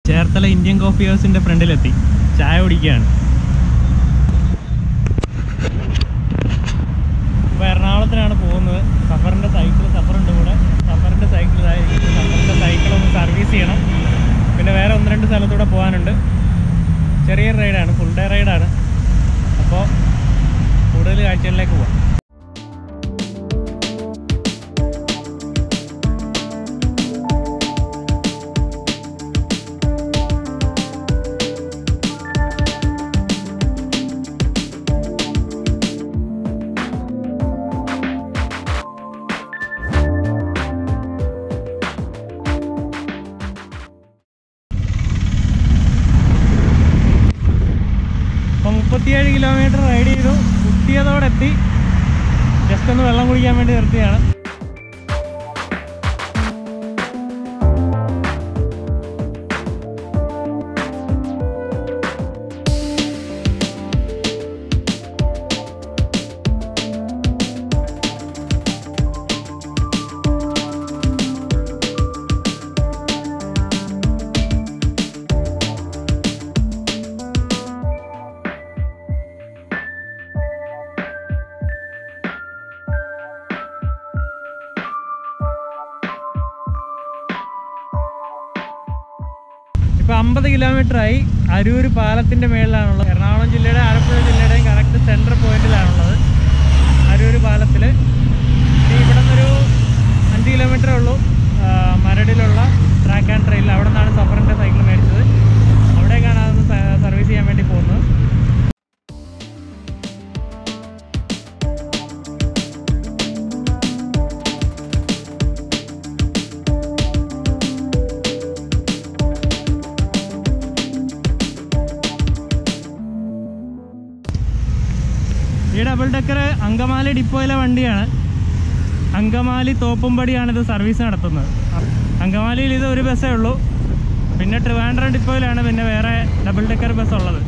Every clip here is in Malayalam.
ചേർത്തല ഇന്ത്യൻ കോഫി ഹൗസിന്റെ ഫ്രണ്ടിലെത്തി ചായ കുടിക്കുകയാണ് ഇപ്പോൾ എറണാകുളത്തിനാണ് പോകുന്നത് സഫറിൻ്റെ സൈക്കിൾ സഫറുണ്ട് കൂടെ സഫറിൻ്റെ സൈക്കിൾ ഇതായിരിക്കും സഫറിൻ്റെ സൈക്കിൾ ഒന്ന് സർവീസ് ചെയ്യണം പിന്നെ വേറെ ഒന്ന് രണ്ട് സ്ഥലത്തൂടെ പോകാനുണ്ട് ചെറിയ റൈഡാണ് ഫുൾ ഡേ റൈഡാണ് അപ്പോൾ കൂടുതൽ കാഴ്ചകളിലേക്ക് പോവാം അപ്പോൾ മുപ്പത്തിയേഴ് കിലോമീറ്റർ റൈഡ് ചെയ്തു കുത്തിയതോടെ എത്തി ജസ്റ്റ് ഒന്ന് വെള്ളം കുടിക്കാൻ വേണ്ടി നിർത്തിയാണ് ഇപ്പൊ അമ്പത് കിലോമീറ്റർ ആയി അരൂര് പാലത്തിന്റെ മേളിലാണുള്ളത് എറണാകുളം ജില്ലയുടെ ആലപ്പുഴ ജില്ലയുടെയും കറക്റ്റ് സെൻട്രൽ പോയിന്റിലാണുള്ളത് അരൂര് പാലത്തില് ഇനി ഇവിടെ നിന്നൊരു അഞ്ച് കിലോമീറ്ററേ ഉള്ളൂ ആ, മരടിലുള്ള ട്രാക്ക് ആൻഡ് ട്രെയിനിൽ അവിടെ നിന്നാണ് സഫറിന്റെ സൈക്കിൾ മേടിച്ചത് അവിടേക്കാണ് അതൊന്ന് സർവീസ് ചെയ്യാൻ വേണ്ടി പോകുന്നത് ഈ ഡബിൾ ഡെക്കർ അങ്കമാലി ഡിപ്പോയിലെ വണ്ടിയാണ് അങ്കമാലി തോപ്പുംപടിയാണ് ഇത് സർവീസ് നടത്തുന്നത് അങ്കമാലിയിൽ ഇത് ഒരു ബസ്സേ ഉള്ളൂ പിന്നെ ട്രിവാൻഡ്രം ഡിപ്പോയിലാണ് പിന്നെ വേറെ ഡബിൾ ഡെക്കർ ബസ് ഉള്ളത്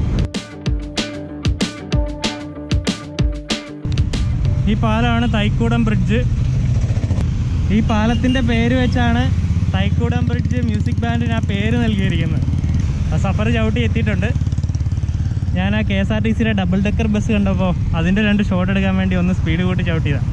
ഈ പാലമാണ് തൈക്കൂടം ബ്രിഡ്ജ് ഈ പാലത്തിൻ്റെ പേര് വെച്ചാണ് തൈക്കൂടം ബ്രിഡ്ജ് മ്യൂസിക് ബാൻഡിന് ആ പേര് നൽകിയിരിക്കുന്നത് ആ സഫർ ചവിട്ടി എത്തിയിട്ടുണ്ട് ഞാൻ ആ കെ എസ് ആർ ടി സിയുടെ ഡബിൾ ഡെക്കർ ബസ് കണ്ടപ്പോൾ അതിൻ്റെ രണ്ട് ഷോട്ട് എടുക്കാൻ വേണ്ടി ഒന്ന് സ്പീഡ് കൂട്ടി ചവിട്ടിയതാണ്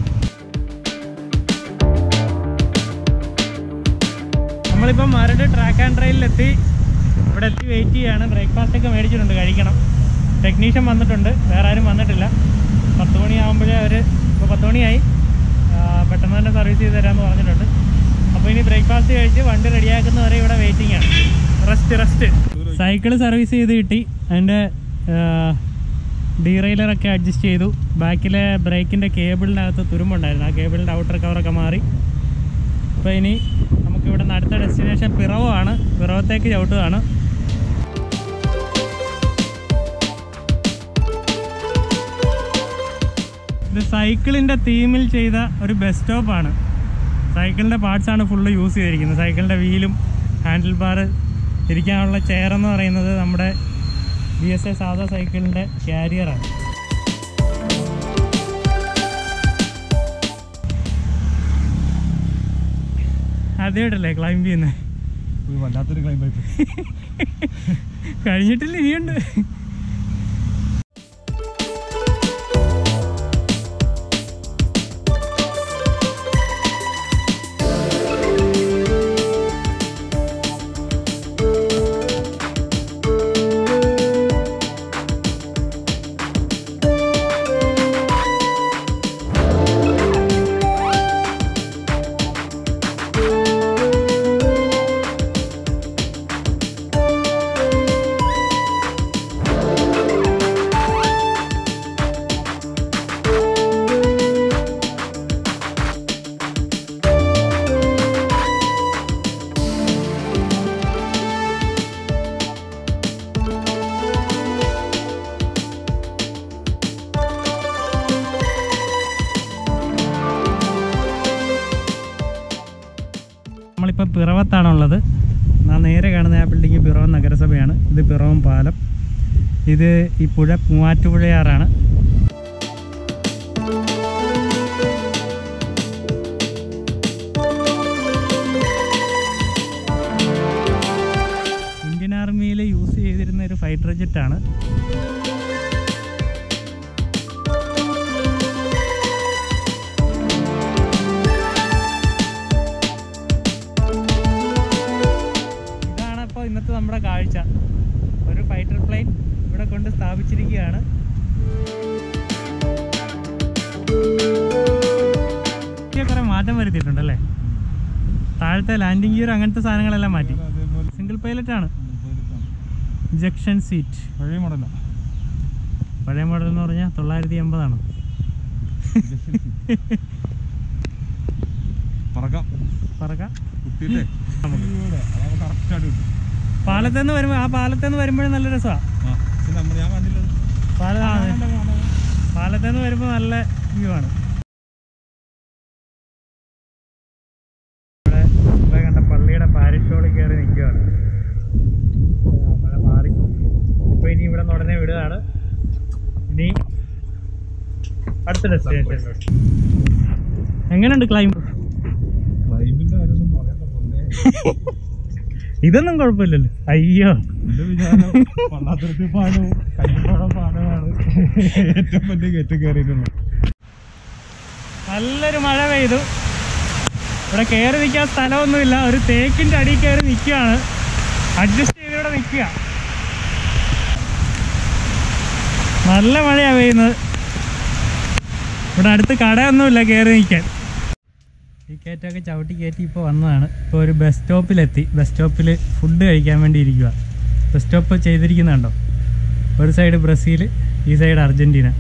നമ്മളിപ്പോൾ മരട് ട്രാക്ക് ആൻഡ് ട്രെയിനിലെത്തി ഇവിടെ എത്തി വെയിറ്റ് ചെയ്യാണ് ബ്രേക്ക്ഫാസ്റ്റ് ഒക്കെ മേടിച്ചിട്ടുണ്ട് കഴിക്കണം ടെക്നീഷ്യൻ വന്നിട്ടുണ്ട് വേറെ ആരും വന്നിട്ടില്ല പത്ത് മണിയാകുമ്പോഴേ അവർ ഇപ്പോൾ പത്ത് മണിയായി ആ, പെട്ടെന്ന് തന്നെ സർവീസ് ചെയ്ത് തരാമെന്ന് പറഞ്ഞിട്ടുണ്ട് അപ്പോൾ ഇനി ബ്രേക്ക്ഫാസ്റ്റ് കഴിച്ച് വണ്ടി റെഡിയാക്കുന്നവരെ ഇവിടെ വെയിറ്റിംഗ് ആണ് റെസ്റ്റ് റെസ്റ്റ് സൈക്കിൾ സർവീസ് ചെയ്ത് കിട്ടി അതിൻ്റെ ഡീറെയിലറൊക്കെ അഡ്ജസ്റ്റ് ചെയ്തു ബാക്കിലെ ബ്രേക്കിൻ്റെ കേബിളിനകത്ത് തുരുമ്പുണ്ടായിരുന്നു ആ കേബിളിൻ്റെ ഔട്ടർ കവറൊക്കെ മാറി അപ്പോൾ ഇനി നമുക്കിവിടെ നിന്ന് അടുത്ത ഡെസ്റ്റിനേഷൻ പിറവമാണ് പിറവത്തേക്ക് ചവിട്ടുകയാണ് ഇത് സൈക്കിളിൻ്റെ തീമിൽ ചെയ്ത ഒരു ബസ് സ്റ്റോപ്പാണ് സൈക്കിളിൻ്റെ പാർട്സാണ് ഫുള്ള് യൂസ് ചെയ്തിരിക്കുന്നത് സൈക്കിളിൻ്റെ വീലും ഹാൻഡിൽ ബാർ ഇരിക്കാനുള്ള ചെയർ എന്ന് പറയുന്നത് നമ്മുടെ ബി എസ് എ സാധാ സൈക്കിളിൻ്റെ ക്യാരിയറാണ് ആദ്യമായിട്ടല്ലേ ക്ലൈംബ് ചെയ്യുന്നത് ഒരു വല്ലാത്തൊരു ക്ലൈം ആയി കഴിഞ്ഞിട്ടില്ല ഇനിയുണ്ട് നമ്മളിപ്പോൾ പിറവത്താണുള്ളത് ആ നേരെ കാണുന്ന ആ ബിൽഡിംഗ് പിറവം നഗരസഭയാണ് ഇത് പിറവം പാലം ഇത് ഈ പുഴ മൂവാറ്റുപുഴയാറാണ് ഇന്ത്യൻ ആർമിയിൽ യൂസ് ചെയ്തിരുന്ന ഒരു ഫൈറ്റർ ജെറ്റാണ് ഇതാണ് അപ്പോൾ ഇന്നത്തെ നമ്മുടെ കാഴ്ച ഒരു ഫൈറ്റർ പ്ലെയിൻ ഇവിടെ കൊണ്ട് സ്ഥാപിച്ചിരിക്കുകയാണ് ഇതിൽ കുറേ മാറ്റം വരുത്തിയിട്ടുണ്ടല്ലേ താഴത്തെ ലാൻഡിംഗ് ഗിയർ അങ്ങനത്തെ സാധനങ്ങളെല്ലാം മാറ്റി അതേപോലെ സിംഗിൾ പൈലറ്റ് ആണ് പോലത്താണ്. ഇഞ്ചക്ഷൻ സീറ്റ് പഴയ മോഡലാ പഴയ മോഡൽ എന്ന് പറഞ്ഞാൽ തൊള്ളായിരത്തി എൺപതാണ് പറക്കാം പറക്കാം കുത്തിയിട്ടേ ഇവിടെ അതാവുമ്പോ കറക്റ്റ് ആയിട്ട് കിട്ടും പാലത്തിൽ നിന്ന് വരുമ്പോൾ ആ പാലത്തിൽ നിന്ന് വരുമ്പോഴും നല്ല രസമാണ് ആ പക്ഷെ നമ്മൾ ഞാൻ കണ്ടില്ലത് പാല ആ, അതെ. പാലത്തിൽ നിന്ന് വരുമ്പോൾ നല്ല വ്യൂ ആണ് ഇവിടെ ഇവിടെ കണ്ട പള്ളിയുടെ പാരിഷോളിൽ കയറി നിൽക്കുകയാണ് ആ, മഴ മാറി ഇപ്പൊ ഇനി ഇവിടെ നിന്ന് ഉടനെ വിടുകയാണ് ഇനി അടുത്ത ഡെസ്റ്റിനേഷൻ എങ്ങനെയുണ്ട് ക്ലൈംബ് ക്ലൈമിന്റെ കാര്യമൊന്നും പറയണ്ട പൊന്നേ ഇതൊന്നും കുഴപ്പമില്ലല്ലോ അയ്യോ എന്റെ വിചാരം വള്ളാത്തുരുത്തി പാടവും കല്ലിപ്പാടം പാടമാണ് ഏറ്റവും വലിയ കയറ്റം കയറിയിട്ടുള്ളത് നല്ലൊരു മഴ പെയ്തു ഇവിടെ കയറി നിൽക്കാൻ സ്ഥലമൊന്നുമില്ല ഒരു തേക്കിൻ്റെ അടിയിൽ കയറി നിൽക്കുകയാണ് അഡ്ജസ്റ്റ് ചെയ്ത് ഇവിടെ നിൽക്കുക നല്ല മഴയാണ് പെയ്യുന്നത് ഇവിടെ അടുത്ത് കടയൊന്നുമില്ല കയറി നിൽക്കാൻ ഈ കയറ്റമൊക്കെ ചവിട്ടി കയറ്റി ഇപ്പോൾ വന്നതാണ് ഇപ്പോൾ ഒരു ബസ് സ്റ്റോപ്പിലെത്തി ബസ് സ്റ്റോപ്പിൽ ഫുഡ് കഴിക്കാൻ വേണ്ടി ഇരിക്കുക ബസ് സ്റ്റോപ്പ് ചെയ്തിരിക്കുന്നുണ്ടോ ഒരു സൈഡ് ബ്രസീൽ ഈ സൈഡ് അർജൻറ്റീന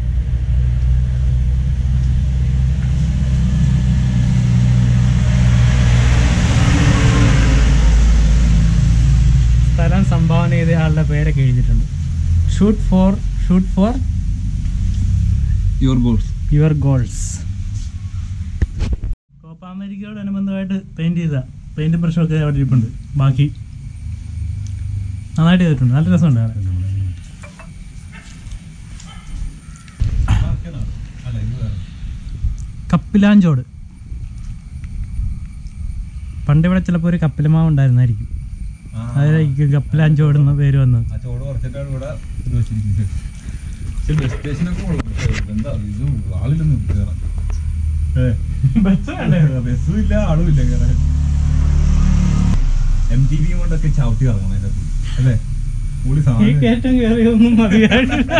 സ്ഥലം സംഭാവന ചെയ്ത ആളുടെ പേരൊക്കെ എഴുതിയിട്ടുണ്ട് shoot for shoot for your goals your goals Copa അമേരിക്കയോടനുബന്ധമായിട്ട് പെയിന്റ് ചെയ്ത പെയിന്റും ബ്രഷൊക്കെ അവിടെ ഇരിപ്പുണ്ട് ബാക്കി നന്നായിട്ട് ചെയ്തിട്ടുണ്ട് നല്ല രസമുണ്ട് കാണാൻ. അല്ല ഇത് വേറെ കപ്പിലാഞ്ചോട് പണ്ട് ഇവിടെ ചിലപ്പോൾ ഒരു കപ്പിലമാവ് ഉണ്ടായിരുന്നായിരിക്കും ആ, അതിലായിരിക്കും കപ്പിലാഞ്ചോട് എന്ന പേര് വന്നത് ആ ചോട് കുറച്ചിട്ടാണ് ഇവിടെ ഇത് വെച്ചിരിക്കുന്നത് പക്ഷെ ബസ് സ്റ്റേഷനൊക്കെ കൊള്ളാം പക്ഷേ എന്താ ഇത് ആളിലൊന്നും കയറാൻ ബസ്സും ഇല്ല ആളും ഇല്ല കയറാൻ എം ടി വിയും കൊണ്ടൊക്കെ ചവിട്ടി ഇറങ്ങണം അതിന്റെ അകത്ത്. അല്ലേ കൂടി ഈ സാധനം കയറ്റം കയറിയൊന്നും മതിയായിട്ടില്ല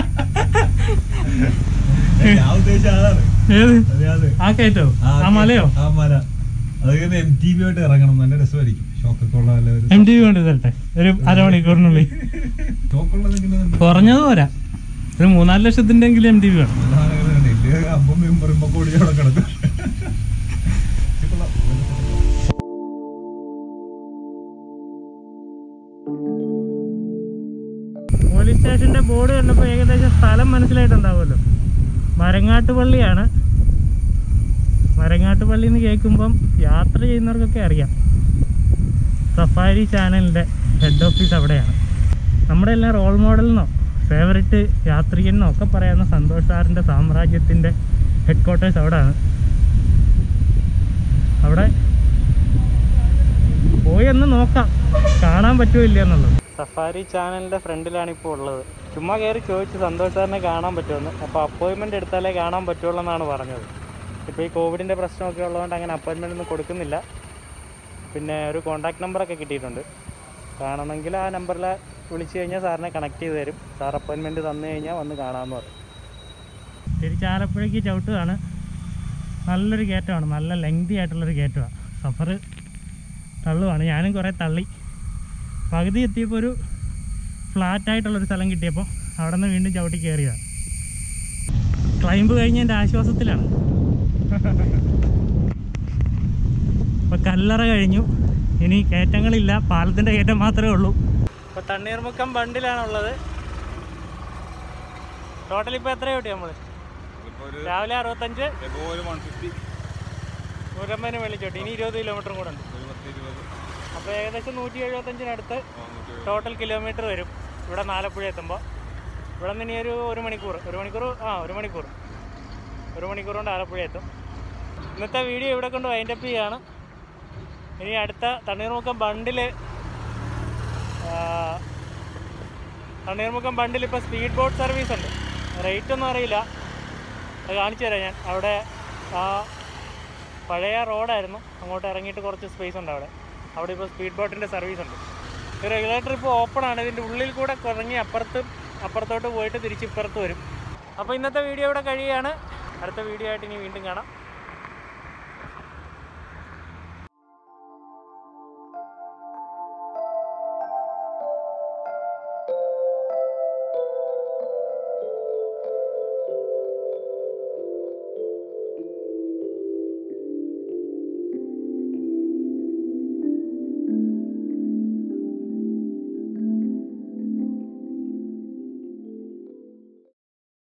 ഞാൻ ഉദ്ദേശിച്ച അതാണ് ഏത് അതെ അതെ ആ കയറ്റോ ആ മലയോ ആ മല അത് എം ടി വി ആയിട്ട് ഇറങ്ങണം നല്ല രസമായിരിക്കും ഷോക്കൊക്കെ ഉള്ള നല്ല ഒരു എം ടി വി കൊണ്ട് തരട്ടെ ഒരു അരമണിക്കൂറിനുള്ളിൽ ഷോക്കുള്ളതെങ്കിലും കുറഞ്ഞത് പോരാ ഒരു മൂന്നാല് ലക്ഷത്തിന്റെ എങ്കിലും എം ടി വി വേണം നല്ല സാധനങ്ങളുണ്ട് ഇല്ലേ അമ്പം മെമ്പറുമ്പോ കൂടി അവിടെ കിടക്കും ഇത് കൊള്ളാം. പോലീസ് സ്റ്റേഷന്റെ ബോർഡ് കണ്ടപ്പോൾ ഏകദേശം സ്ഥലം മനസ്സിലായിട്ടുണ്ടാവുമല്ലോ മരങ്ങാട്ട് പള്ളിയാണ് മരങ്ങാട്ട് പള്ളി എന്ന് കേൾക്കുമ്പം യാത്ര ചെയ്യുന്നവർക്കൊക്കെ അറിയാം സഫാരി ചാനലിൻ്റെ ഹെഡ് ഓഫീസ് അവിടെയാണ് നമ്മുടെ എല്ലാം റോൾ മോഡലിനോ ഫേവററ്റ് യാത്രികനെന്നോ ഒക്കെ പറയാവുന്ന സന്തോഷ് സാറിൻ്റെ സാമ്രാജ്യത്തിൻ്റെ ഹെഡ് ക്വാർട്ടേഴ്സ് അവിടെയാണ് അവിടെ പോയി ഒന്ന് നോക്കാം കാണാൻ പറ്റുമോ ഇല്ല എന്നുള്ളത് സഫാരി ചാനലിൻ്റെ ഫ്രണ്ടിലാണ് ഇപ്പോൾ ഉള്ളത് ചുമ്മാ കയറി ചോദിച്ചു സന്തോഷ് സാറിനെ കാണാൻ പറ്റുമെന്ന് അപ്പോൾ അപ്പോയിൻമെൻ്റ് എടുത്താലേ കാണാൻ പറ്റുള്ളൂ എന്നാണ് പറഞ്ഞത് ഇപ്പോൾ ഈ കോവിഡിൻ്റെ പ്രശ്നമൊക്കെ ഉള്ളതുകൊണ്ട് അങ്ങനെ അപ്പോയിൻമെൻ്റ് ഒന്നും കൊടുക്കുന്നില്ല പിന്നെ ഒരു കോൺടാക്ട് നമ്പറൊക്കെ കിട്ടിയിട്ടുണ്ട് കാണണമെങ്കിൽ ആ നമ്പറിൽ വിളിച്ചു കഴിഞ്ഞാൽ സാറിനെ കണക്ട് ചെയ്ത് തരും സാർ അപ്പോയിൻമെൻറ്റ് തന്നു കഴിഞ്ഞാൽ വന്ന് കാണാമെന്ന് പറയും തിരിച്ചാലപ്പുഴയ്ക്ക് ചവിട്ടുകയാണ് നല്ലൊരു കയറ്റമാണ് നല്ല ലെങ്തി ആയിട്ടുള്ളൊരു കയറ്റമാണ് സഫർ തള്ളുവാണ് ഞാനും കുറേ തള്ളി പകുതി എത്തിയപ്പോൾ ഒരു ഫ്ലാറ്റ് ആയിട്ടുള്ളൊരു സ്ഥലം കിട്ടിയപ്പോൾ അവിടെ നിന്ന് വീണ്ടും ചവിട്ടി കയറിയതാണ് ക്ലൈംബ് കഴിഞ്ഞ എൻ്റെ ആശ്വാസത്തിലാണ് ഇപ്പോൾ കല്ലറ കഴിഞ്ഞു ഇനി കയറ്റങ്ങളില്ല പാലത്തിൻ്റെ കയറ്റം മാത്രമേ ഉള്ളൂ ഇപ്പോൾ തണ്ണീർമുക്കം ബണ്ടിലാണുള്ളത് ടോട്ടൽ ഇപ്പോൾ എത്ര കിട്ടി നമ്മൾ ഇതിപ്പോ ഒരു രാവിലെ അറുപത്തഞ്ച് എബോ ഒരു 150, നൂറ്റമ്പതിന് വെളിച്ചോട്ട് ഇനി ഇരുപത് കിലോമീറ്ററും കൂടെ ഉണ്ട് ഒരു പത്ത് ഇരുപത്, അപ്പോൾ ഏകദേശം നൂറ്റി എഴുപത്തഞ്ചിനടുത്ത് ആ, നൂറ്റി എഴുപത്. ടോട്ടൽ കിലോമീറ്റർ വരും ഇവിടെ നാലപ്പുഴ എത്തുമ്പോൾ ഇവിടെ നിന്ന് ഇനി ഒരു ഒരു മണിക്കൂർ ഒരു മണിക്കൂർ ആ ഒരു മണിക്കൂർ ഒരു മണിക്കൂർ കൊണ്ട് ആലപ്പുഴ എത്തും ഇന്നത്തെ വീഡിയോ ഇവിടെ കൊണ്ട് വൈൻഡപ്പ് ചെയ്യാണ് ഇനി അടുത്ത തണ്ണീർമുക്കം ബണ്ടിൽ തണ്ണീർമുക്കം ബണ്ടിൽ ഇപ്പോൾ സ്പീഡ് ബോട്ട് സർവീസ് ഉണ്ട് റേറ്റ് ഒന്നും അറിയില്ല അത് കാണിച്ചു തരാം ഞാൻ അവിടെ ആ പഴയ റോഡായിരുന്നു അങ്ങോട്ട് ഇറങ്ങിയിട്ട് കുറച്ച് സ്പേസ് ഉണ്ട് അവിടെ അവിടെ ഇപ്പോൾ സ്പീഡ് ബോട്ടിൻ്റെ സർവീസ് ഉണ്ട് ഈ റെഗുലേറ്റർ ഇപ്പോൾ ഓപ്പൺ ആണ് ഇതിൻ്റെ ഉള്ളിൽ കൂടെ കുറങ്ങി അപ്പുറത്ത് അപ്പുറത്തോട്ട് പോയിട്ട് തിരിച്ച് ഇപ്പുറത്ത് വരും അപ്പോൾ ഇന്നത്തെ വീഡിയോ ഇവിടെ കഴിയുകയാണ് അടുത്ത വീഡിയോ ആയിട്ട് ഇനി വീണ്ടും കാണാം